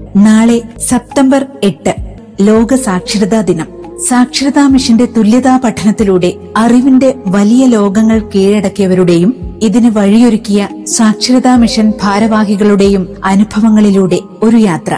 നാളെ സെപ്റ്റംബർ എട്ട് ലോക സാക്ഷരതാ ദിനം സാക്ഷരതാ മിഷന്റെ തുല്യതാ പഠനത്തിലൂടെ അറിവിന്റെ വലിയ ലോകങ്ങൾ കീഴടക്കിയവരുടെയും ഇതിന് വഴിയൊരുക്കിയ സാക്ഷരതാ മിഷൻ ഭാരവാഹികളുടെയും അനുഭവങ്ങളിലൂടെ ഒരു യാത്ര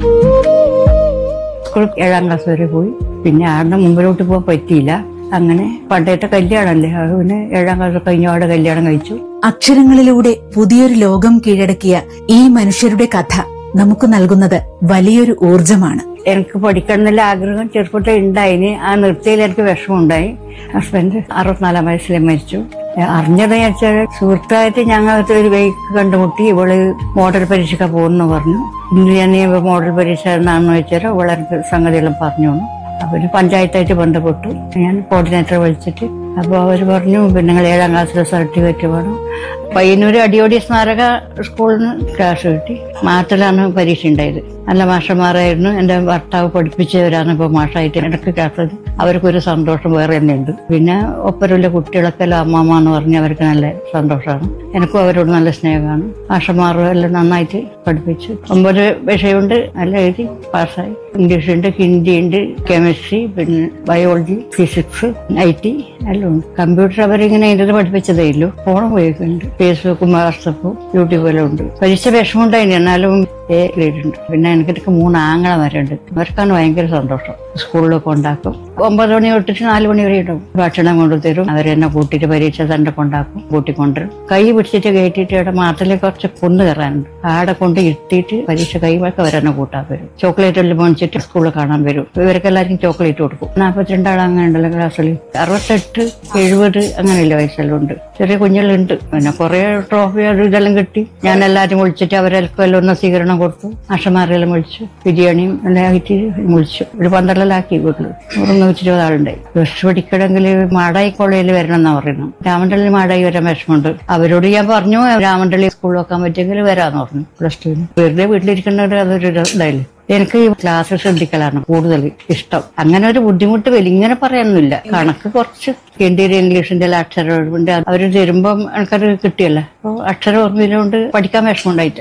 സ്കൂൾ ഏഴാം ക്ലാസ് വരെ പോയി പിന്നെ ആരുടെ മുമ്പിലോട്ട് പോകാൻ പറ്റിയില്ല അങ്ങനെ പണ്ടത്തെ കല്യാണമല്ലേ അത് പിന്നെ ഏഴാം ക്ലാസ് കഴിഞ്ഞപാട് കല്യാണം കഴിച്ചു അക്ഷരങ്ങളിലൂടെ പുതിയൊരു ലോകം കീഴടക്കിയ ഈ മനുഷ്യരുടെ കഥ നമുക്ക് നൽകുന്നത് വലിയൊരു ഊർജമാണ് എനിക്ക് പഠിക്കണം എന്നുള്ള ആഗ്രഹം ചെറുപ്പത്തിൽ ഉണ്ടായിന് ആ നൃത്തിയിൽ എനിക്ക് വിഷമമുണ്ടായി ഹസ്ബൻഡ് അറുപത്തിനാലാം വയസ്സിൽ മരിച്ചു അറിഞ്ഞത് വെച്ചാൽ സുഹൃത്തായിട്ട് ഞങ്ങൾ ഒരു വെയ്ക്ക് കണ്ടുമുട്ടി ഇവള് മോഡൽ പരീക്ഷയ്ക്ക് പോകുന്നു പറഞ്ഞു ഇന്ന് ഞാൻ ഈ മോഡൽ പരീക്ഷ എന്നാണെന്ന് വെച്ചാൽ ഇവളെ സംഗതികളും പറഞ്ഞു തന്നു. അപ്പൊ പിന്നെ പഞ്ചായത്തായിട്ട് ബന്ധപ്പെട്ടു ഞാൻ കോർഡിനേറ്ററെ വിളിച്ചിട്ട് അപ്പോൾ അവർ പറഞ്ഞു പിന്നെ നിങ്ങൾ ഏഴാം ക്ലാസ്സിലെ സർട്ടിഫിക്കറ്റ് വേണം പയ്യന്നൂര് അടിയോടി സ്മാരക സ്കൂളിൽ നിന്ന് ക്ലാസ് കിട്ടി മാർച്ചിലാണ് പരീക്ഷ ഉണ്ടായത് നല്ല മാഷന്മാരായിരുന്നു എന്റെ ഭർത്താവ് പഠിപ്പിച്ചവരാണ് ഇപ്പോൾ മാഷായിട്ട് ഇടയ്ക്ക് ക്ലാസ് അവർക്കൊരു സന്തോഷം വേറെ തന്നെയുണ്ട് പിന്നെ ഒപ്പരുള്ള കുട്ടികളൊക്കെ എല്ലാം അമ്മമ്മ എന്ന് പറഞ്ഞ് അവർക്ക് നല്ല സന്തോഷമാണ് എനിക്കും അവരോട് നല്ല സ്നേഹമാണ് മാഷന്മാരും എല്ലാം നന്നായിട്ട് പഠിപ്പിച്ചു ഒമ്പത് വിഷയമുണ്ട് നല്ല എഴുതി പാസ്സായി ഇംഗ്ലീഷ് ഉണ്ട് ഹിന്ദി ഉണ്ട് കെമിസ്ട്രി പിന്നെ ബയോളജി ഫിസിക്സ് ഐ ടി എല്ലാം ഉണ്ട് കമ്പ്യൂട്ടർ അവരിങ്ങനെ ഇതിൽ പഠിപ്പിച്ചതേ ഇല്ലു ഫോൺ ഉപയോഗിക്കുന്നുണ്ട് ഫേസ്ബുക്കും വാട്സപ്പും യൂട്യൂബും എല്ലാം ഉണ്ട് പരീക്ഷ വിഷമമുണ്ടായിന് എന്നാലും എ ഗ്രേഡ് ഉണ്ട് പിന്നെ എനിക്കിടയ്ക്ക് മൂന്ന് ആങ്ങളമാരുണ്ട് അവർക്കാണ് ഭയങ്കര സന്തോഷം സ്കൂളിലൊക്കെ ഉണ്ടാക്കും ഒമ്പത് മണി തൊട്ടിട്ട് നാല് മണി വരെ ഉണ്ടാവും ഭക്ഷണം കൊണ്ടുതരും അവരെന്നെ കൂട്ടിയിട്ട് പരീക്ഷ തന്നെ കൊണ്ടാക്കും കൂട്ടിക്കൊണ്ടുവരും കൈ പിടിച്ചിട്ട് കയറ്റിയിട്ട് ഇവിടെ മാട്ടിൽ കുറച്ച് കുന്ന് കയറാനുണ്ട് ആടെ കൊണ്ട് ഇരുത്തിയിട്ട് പരീക്ഷ കൈവൊക്കെ അവരെന്നെ കൂട്ടാൻ വരും ചോക്ലേറ്റ് എല്ലാം മേടിച്ചിട്ട് സ്കൂളിൽ കാണാൻ വരും ഇവർക്ക് എല്ലാവർക്കും ചോക്ലേറ്റ് കൊടുക്കും നാൽപ്പത്തിരണ്ടാൾ അങ്ങനെ ഉണ്ടല്ലോ ക്ലാസ്സിൽ അറുപത്തെട്ട് എഴുപത് അങ്ങനെയല്ല വയസ്സെല്ലാം ഉണ്ട് ചെറിയ കുഞ്ഞുങ്ങളുണ്ട് പിന്നെ കുറെ ട്രോഫി അത് ഇതെല്ലാം കിട്ടി ഞാൻ എല്ലാവരും വിളിച്ചിട്ട് അവരെല്ലാം എല്ലാം ഒന്ന് സ്വീകരണം കൊടുത്തു ആഷമാരെല്ലാം വിളിച്ചു ബിരിയാണിയും എല്ലാം ആയിട്ട് വിളിച്ചു ഒരു പന്ത്രണ്ടിലാക്കി വീട്ടിൽ നൂറ് നൂറ്റി ഇരുപത് ആളുണ്ടായി പ്ലസ് പഠിക്കണമെങ്കിൽ മാടായി കോളേജിൽ വരണം എന്നാ പറയുന്നത് രാമണ്ടള്ളി മാടായി വരാൻ വിഷമമുണ്ട് അവരോട് ഞാൻ പറഞ്ഞു രാമണ്ടള്ളി സ്കൂളിൽ വെക്കാൻ പറ്റിയെങ്കിൽ വരാന്ന് പറഞ്ഞു പ്ലസ് ടുവിന് വെറുതെ വീട്ടിലിരിക്കുന്നവർ അതൊരു ഇതായില്ലേ എനിക്ക് ഈ ക്ലാസ് ശ്രദ്ധിക്കലാണ് കൂടുതൽ ഇഷ്ടം അങ്ങനെ ഒരു ബുദ്ധിമുട്ട് വരും ഇങ്ങനെ പറയാനൊന്നുമില്ല കണക്ക് കുറച്ച് ഹിന്ദിയിൽ ഇംഗ്ലീഷിന്റെ എല്ലാ അക്ഷരമുണ്ട് അവർ തരുമ്പം എനിക്കത് കിട്ടിയല്ലോ അപ്പോൾ അക്ഷരം ഓർമ്മയിലുകൊണ്ട് പഠിക്കാൻ വിഷമമുണ്ടായിട്ട്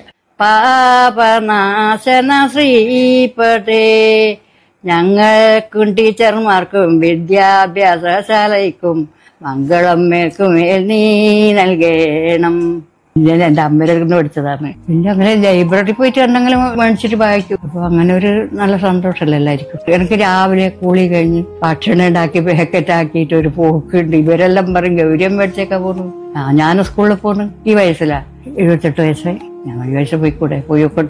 പാപനാശന ശ്രീപടേ ഞങ്ങൾക്കും ടീച്ചർമാർക്കും വിദ്യാഭ്യാസശാലയ്ക്കും മംഗളം മേൽക്കുമേൽ നീ നൽകണം ഞാൻ എന്റെ അമ്മയുടെ അടുത്ത് നിന്ന് പഠിച്ചതാണ് പിന്നെ അങ്ങനെ ലൈബ്രറി പോയിട്ട് എന്തെങ്കിലും മേടിച്ചിട്ട് വായിക്കും അപ്പൊ അങ്ങനെ ഒരു നല്ല സന്തോഷമല്ല എല്ലാവർക്കും എനിക്ക് രാവിലെ കൂളി കഴിഞ്ഞ് ഭക്ഷണം ഉണ്ടാക്കി പാക്കറ്റ് ആക്കിയിട്ട് ഒരു പോക്കുണ്ട് ഇവരെല്ലാം പറയും ഗൗരിയം മേടിച്ചേക്കാ പോണു ആ ഞാൻ സ്കൂളിൽ പോണു ഈ വയസ്സിലാ എഴുപത്തെട്ട് വയസ്സായി ഞാൻ ഈ വയസ്സ് പോയിക്കൂടെ പോയിക്കോട്ടെ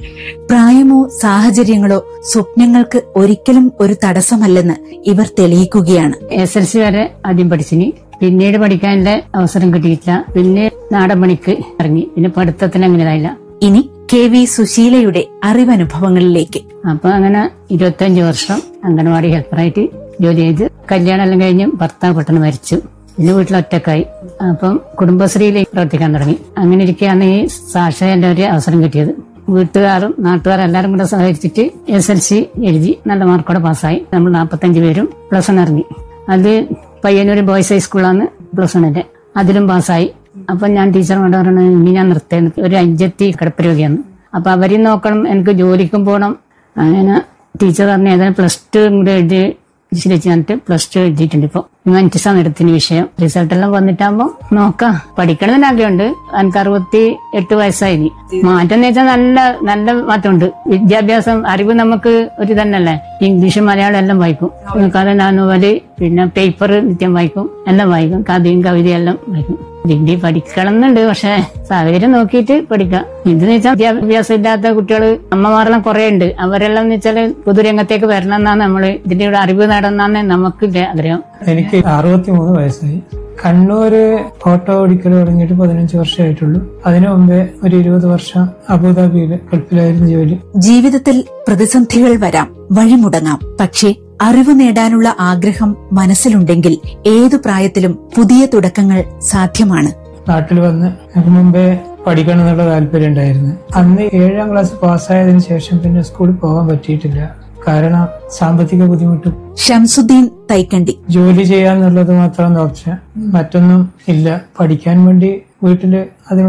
പ്രായമോ സാഹചര്യങ്ങളോ സ്വപ്നങ്ങൾക്ക് ഒരിക്കലും ഒരു തടസ്സമല്ലെന്ന് ഇവർ തെളിയിക്കുകയാണ് എസ് എൽ സി വരെ ആദ്യം പഠിച്ചിനി പിന്നീട് പഠിക്കാനുള്ള അവസരം കിട്ടിയിട്ടില്ല പിന്നെ നാടൻ പണിക്ക് ഇറങ്ങി പിന്നെ പഠിത്തത്തിന് അങ്ങനെ ഇതായില്ല ഇനി കെ വി സുശീലയുടെ അറിവനുഭവങ്ങളിലേക്ക് അപ്പൊ അങ്ങനെ ഇരുപത്തഞ്ച് വർഷം അംഗൻവാടി ഹെൽപ്പറായിട്ട് ജോലി ചെയ്ത് കല്യാണം എല്ലാം കഴിഞ്ഞ് ഭർത്താവ് പെട്ടെന്ന് മരിച്ചു പിന്നെ വീട്ടിൽ ഒറ്റക്കായി അപ്പം കുടുംബശ്രീയിൽ പ്രവർത്തിക്കാൻ തുടങ്ങി അങ്ങനെ ഇരിക്കുകയാണ് ഈ സാക്ഷരന്റെ ഒരു അവസരം കിട്ടിയത് വീട്ടുകാരും നാട്ടുകാരും എല്ലാവരും കൂടെ സഹകരിച്ചിട്ട് എസ് എൽ സി എഴുതി നല്ല മാർക്കോടെ പാസ്സായി നമ്മൾ നാൽപ്പത്തഞ്ച് പേരും പ്ലസ് വൺ ഇറങ്ങി അത് പയ്യന്നൂർ ബോയ്സ് ഹൈസ്കൂളാണ് പ്ലസ് വണ്ണിന്റെ അതിലും പാസ്സായി അപ്പൊ ഞാൻ ടീച്ചറിനോട് പറഞ്ഞു ഇനി ഞാൻ നിർത്തേന്ന് ഒരു അഞ്ചെത്തി കിടപ്പുരോഗിയാണ് അപ്പൊ അവരെയും നോക്കണം എനിക്ക് ജോലിക്കും പോകണം അങ്ങനെ ടീച്ചർ പറഞ്ഞു ഏതായാലും പ്ലസ് ടു കൂടെ എഴുതി തിരിച്ചു വന്നിട്ട് പ്ലസ് ടു എഴുതിയിട്ടുണ്ട് ഇപ്പൊ ഹ്യൂമാനിറ്റീസ് ആണ് എടുത്തിന് വിഷയം റിസൾട്ട് എല്ലാം വന്നിട്ടാകുമ്പോ നോക്കാം പഠിക്കണമെന്ന് ആഗ്രഹമുണ്ട് എനിക്ക് അറുപത്തി എട്ട് വയസ്സായി മാറ്റം എന്ന് വെച്ചാൽ നല്ല നല്ല മാറ്റമുണ്ട് വിദ്യാഭ്യാസം അറിവ് നമുക്ക് ഒരു തന്നെയല്ലേ ഇംഗ്ലീഷ് മലയാളം എല്ലാം വായിക്കും കഥ നോവല് പിന്നെ പേപ്പർ നിത്യം വായിക്കും എല്ലാം വായിക്കും കഥയും കവിതയും എല്ലാം വായിക്കും ഡിഗ്രി പഠിക്കണം എന്നുണ്ട് പക്ഷെ സാഹചര്യം നോക്കിയിട്ട് പഠിക്കാം ഇതെന്ന് വെച്ചാൽ വിദ്യാഭ്യാസം ഇല്ലാത്ത കുട്ടികൾ അമ്മമാരെല്ലാം കുറെ ഉണ്ട് അവരെല്ലാം എന്ന് വെച്ചാൽ പൊതുരംഗത്തേക്ക് വരണം എന്നാണ് നമ്മൾ ഇതിന്റെ കൂടെ അറിവ് നേടുന്നാണ് നമുക്ക് ആഗ്രഹം എനിക്ക് അറുപത്തിമൂന്ന് വയസ്സായി കണ്ണൂര് ഓട്ടോ ഓടിക്കൽ തുടങ്ങിയിട്ട് പതിനഞ്ച് വർഷമായിട്ടുള്ളൂ അതിനു മുമ്പേ ഒരു ഇരുപത് വർഷം അബുദാബിയിൽ ഗൾഫിലായിരുന്നു ജോലി ജീവിതത്തിൽ പ്രതിസന്ധികൾ വരാം വഴിമുടങ്ങാം പക്ഷേ അറിവ് നേടാനുള്ള ആഗ്രഹം മനസ്സിലുണ്ടെങ്കിൽ ഏതു പ്രായത്തിലും പുതിയ തുടക്കങ്ങൾ സാധ്യമാണ് നാട്ടിൽ വന്ന് എനിക്ക് മുമ്പേ പഠിക്കണം എന്നുള്ള താല്പര്യം ഉണ്ടായിരുന്നു അന്ന് ഏഴാം ക്ലാസ് പാസ്സായതിനു ശേഷം പിന്നെ സ്കൂളിൽ പോകാൻ പറ്റിയിട്ടില്ല കാരണം സാമ്പത്തിക ബുദ്ധിമുട്ടും ഷംസുദ്ദീൻ തൈക്കണ്ടി ജോലി ചെയ്യാന്നുള്ളത് മാത്രമാണ് ഓപ്ഷൻ മറ്റൊന്നും ഇല്ല പഠിക്കാൻ വേണ്ടി വീട്ടില് അതിനുള്ള